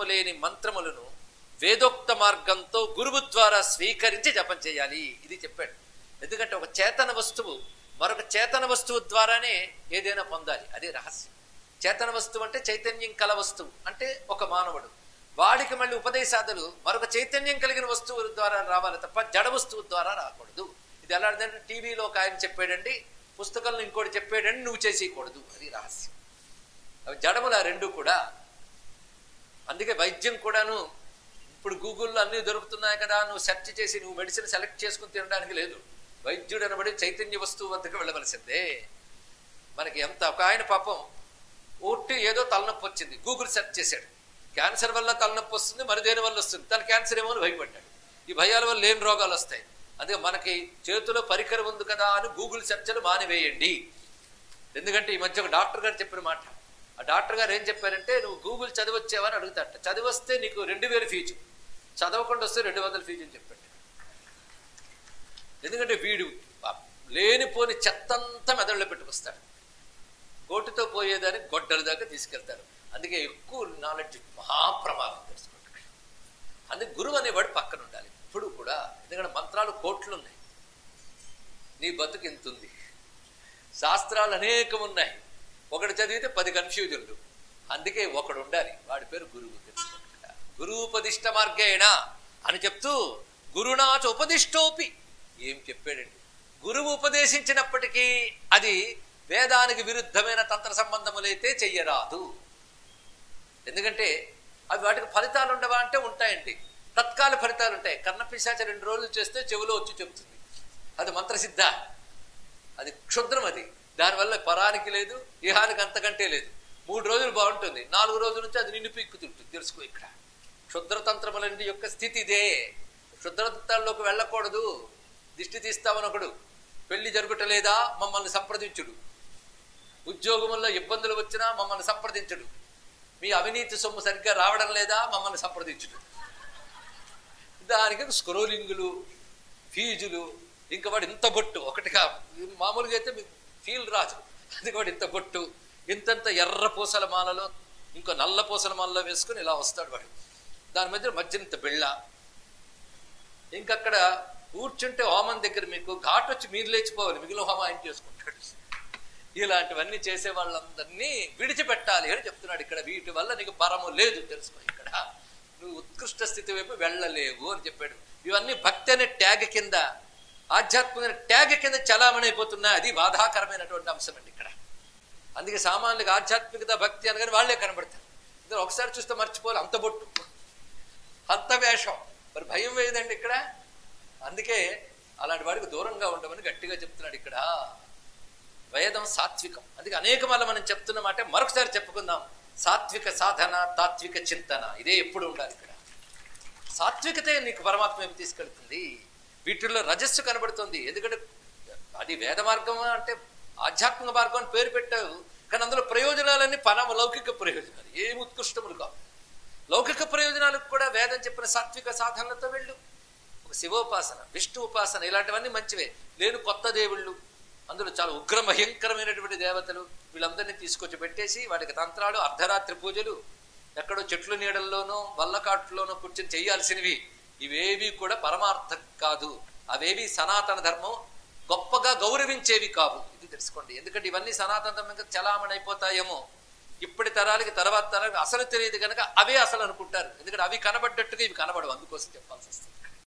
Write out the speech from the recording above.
లేని మంత్రములను వేదోక్త మార్గంతో గురువు ద్వారా స్వీకరించి జపం చేయాలి ఇది చెప్పాడు ఎందుకంటే ఒక చేతన వస్తువు మరొక చేతన వస్తువు ద్వారానే ఏదైనా పొందాలి అదే రహస్యం చేతన వస్తువు అంటే చైతన్యం కల వస్తువు అంటే ఒక మానవుడు వాడికి మళ్ళీ ఉపదేశాదులు మరొక చైతన్యం కలిగిన వస్తువుల ద్వారా రావాలి తప్ప జడ వస్తువు ద్వారా రాకూడదు ఇది ఎలా అంటే టీవీలో ఒక ఆయన చెప్పాడండి పుస్తకంలో ఇంకోటి చెప్పాడండి నువ్వు చేసేయకూడదు అది రహస్యం అవి జడములు ఆ రెండు కూడా అందుకే వైద్యం కూడాను ఇప్పుడు గూగుల్లో అన్ని దొరుకుతున్నాయి కదా నువ్వు సెర్చ్ చేసి నువ్వు మెడిసిన్ సెలెక్ట్ చేసుకుని తినడానికి లేదు వైద్యుడు అనబడి చైతన్య వస్తువు వద్దకు వెళ్ళవలసిందే మనకి ఎంత ఒక ఆయన పాపం ఒట్టి ఏదో తలనొప్పి వచ్చింది గూగుల్ సెర్చ్ చేశాడు క్యాన్సర్ వల్ల తలనొప్పి వస్తుంది మరి దేని వల్ల వస్తుంది తన క్యాన్సర్ ఏమో అని భయపడ్డాడు ఈ భయాల వల్ల లేని రోగాలు వస్తాయి అందుకే మనకి చేతిలో పరికరం ఉంది కదా అని గూగుల్ సెర్చ్లు మానివేయండి ఎందుకంటే ఈ మధ్య ఒక డాక్టర్ గారు చెప్పిన మాట ఆ డాక్టర్ గారు ఏం చెప్పారంటే నువ్వు గూగుల్ చదివచ్చావని అడుగుతాట చదివస్తే నీకు రెండు వేలు ఫీజు చదవకుండా వస్తే రెండు వందల ఫీజు అని చెప్పాడు ఎందుకంటే వీడు ఆ లేనిపోని చెత్తంతా మెదడులో పెట్టుకొస్తాడు గోటుతో పోయేదాన్ని గొడ్డల దాకా తీసుకెళ్తారు అందుకే ఎక్కువ నాలెడ్జ్ మహాప్రమాదం తెలుసుకుంటాడు అందుకే గురువు అనేవాడు పక్కన ఉండాలి ఇప్పుడు కూడా ఎందుకంటే మంత్రాలు కోట్లు ఉన్నాయి నీ బతుకు ఇంత ఉంది శాస్త్రాలు అనేకం ఉన్నాయి ఒకటి చదివితే పది కన్ఫ్యూజన్లు అందుకే ఒకడు ఉండాలి వాడి పేరు గురువు తెలుసుకుంటా గురువుపదిష్ట మార్గేణ అని చెప్తూ గురునాచ ఉపదిష్టోపి ఏం చెప్పాడండి గురువు ఉపదేశించినప్పటికీ అది వేదానికి విరుద్ధమైన తంత్ర సంబంధములైతే చెయ్యరాదు ఎందుకంటే అవి వాటికి ఫలితాలు ఉండవా అంటే ఉంటాయండి తత్కాల ఫలితాలు ఉంటాయి కర్ణపిశాచ రెండు రోజులు చేస్తే చెవిలో వచ్చి చెబుతుంది అది మంత్రసిద్ధ అది క్షుద్రం అది దానివల్ల పరానికి లేదు ఇహానికి అంతకంటే లేదు మూడు రోజులు బాగుంటుంది నాలుగు రోజుల నుంచి అది నిన్ను పీక్కుతుంటుంది తెలుసుకో ఇక్కడ క్షుద్రతంత్రములంటి యొక్క స్థితి ఇదే క్షుద్రతంత్రాల్లోకి వెళ్ళకూడదు దిష్టి తీస్తామనొకడు పెళ్లి జరుగుటలేదా మమ్మల్ని సంప్రదించుడు ఉద్యోగముల్లో ఇబ్బందులు వచ్చినా మమ్మల్ని సంప్రదించడు మీ అవినీతి సొమ్ము సరిగ్గా రావడం లేదా మమ్మల్ని సంప్రదించుడు దానికి స్క్రోలింగులు ఫీజులు ఇంకా వాడు ఇంత బొట్టు ఒకటిగా మామూలుగా అయితే మీకు ఫీల్ రాదు అది వాడు ఇంత బొట్టు ఇంతంత ఎర్ర పూసల మాలలో ఇంకో నల్ల పూసల మాలలో వేసుకుని ఇలా వస్తాడు వాడు దాని మధ్య మధ్య ఇంత బిళ్ళ ఇంకక్కడ కూర్చుంటే హోమం దగ్గర మీకు ఘాట్ వచ్చి మీరు లేచిపోవాలి మిగిలిన హోమం ఆయన చేసుకుంటాడు ఇలాంటివన్నీ చేసే వాళ్ళందరినీ విడిచిపెట్టాలి అని చెప్తున్నాడు ఇక్కడ వీటి వల్ల నీకు పరము లేదు తెలుసుకో ఇక్కడ నువ్వు ఉత్కృష్ట స్థితి వైపు వెళ్ళలేవు అని చెప్పాడు ఇవన్నీ భక్తి అనే ట్యాగ్ కింద ఆధ్యాత్మిక ట్యాగ్ కింద చలామణైపోతున్నా అది బాధాకరమైనటువంటి అంశం అండి ఇక్కడ అందుకే సామాన్యులకు ఆధ్యాత్మికత భక్తి అనగానే వాళ్ళే కనబడతారు ఇద్దరు ఒకసారి చూస్తే మర్చిపోవాలి అంత బొట్టు అంత వేషం మరి భయం వేయదండి ఇక్కడ అందుకే అలాంటి వాడికి దూరంగా ఉండమని గట్టిగా చెప్తున్నాడు ఇక్కడ వేదం సాత్వికం అందుకే అనేక మళ్ళీ మనం చెప్తున్న మాట మరొకసారి చెప్పుకుందాం సాత్విక సాధన తాత్విక చింతన ఇదే ఎప్పుడు ఉండాలి ఇక్కడ సాత్వికతే నీకు పరమాత్మ ఏమి తీసుకెళ్తుంది వీటిల్లో రజస్సు కనబడుతుంది ఎందుకంటే అది వేద మార్గం అంటే ఆధ్యాత్మిక మార్గం అని పేరు పెట్టావు కానీ అందులో ప్రయోజనాలన్నీ పరమ లౌకిక ప్రయోజనాలు ఏమి ఉత్కృష్టములు కావు లౌకిక ప్రయోజనాలకు కూడా వేదం చెప్పిన సాత్విక సాధనలతో వెళ్ళు ఒక శివోపాసన విష్ణు ఉపాసన ఇలాంటివన్నీ మంచివే లేని కొత్త దేవుళ్ళు అందులో చాలా ఉగ్ర భయంకరమైనటువంటి దేవతలు వీళ్ళందరినీ తీసుకొచ్చి పెట్టేసి వాటికి తంత్రాలు అర్ధరాత్రి పూజలు ఎక్కడో చెట్లు నీడల్లోనో వల్లకాట్లోనో కూర్చొని చేయాల్సినవి ఇవేవి కూడా పరమార్థం కాదు అవేవి సనాతన ధర్మం గొప్పగా గౌరవించేవి కావు ఇది తెలుసుకోండి ఎందుకంటే ఇవన్నీ సనాతన ధర్మంగా చలామణి అయిపోతాయేమో ఇప్పటి తరాలకి తర్వాత తరాలకి అసలు తెలియదు కనుక అవే అసలు అనుకుంటారు ఎందుకంటే అవి కనబడ్డట్టుగా ఇవి కనబడవు అందుకోసం చెప్పాల్సి వస్తుంది